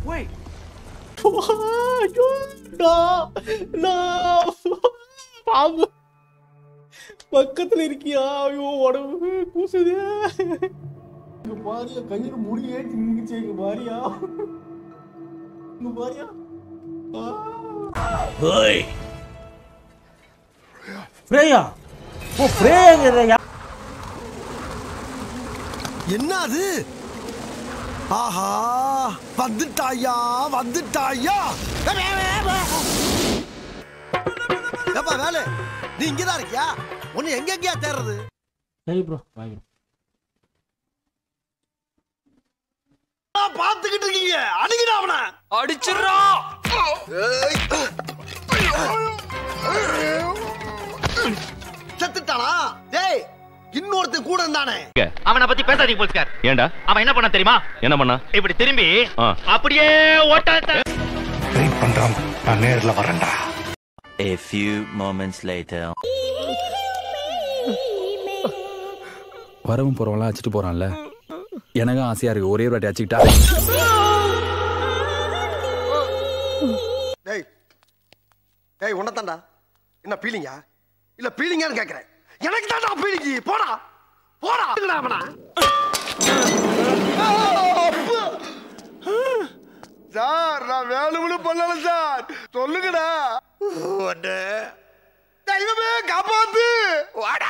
Wait. ஐயோ நான் நான் பாம்பு பக்கத்துல இருக்கியா ஐயோ உடம்பு கூசுது இங்க பாரியா கையில முடியே திங்குச்சு இங்க பாரியா இங்க பாரியா ஹேய் ஃப்ரேயா ஓ ஃப்ரேயாங்கறியா என்ன அது ஆஹா வந்துட்டாயா வந்துட்டாயா ஏப்பா வேலை நீ இங்கதான் இருக்கியா உன்னை எங்க எங்கயா தேடுறது சரி ப்ரோ பாய் ப்ரோ பாத்துக்கிட்டு இருக்கீங்க அணுகிடா அவன அடிச்சிடறோம் செத்துட்டானா டேய் இன்னொருத்தன் கூட இருந்தானே அவனை பத்தி பேசாதீங்க போலீஸ்கார் ஏன்டா அவன் என்ன பண்ண தெரியுமா என்ன பண்ணா இப்படி திரும்பி ஆ. அப்படியே ஓட்டாத வெயிட் பண்றான் நான் நேர்ல வரேன்டா A few moments later. வரவும் போறவங்களாம் அடிச்சிட்டு போறான்ல எனக்கும் ஆசையா இருக்கு ஒரே ஒரு வாட்டி அடிச்சுக்கிட்டா டேய் டேய் உன்னதான்டா என்ன பீலிங்கா இல்ல பீலிங்கான்னு கேக்குறேன் எனக்கு தான்டா பீலிங்கி போடா போடா எங்கடா அவனா சார் நான் வேணும்னு பண்ணல சார் சொல்லுங்கடா தெய்வமே காப்பாத்து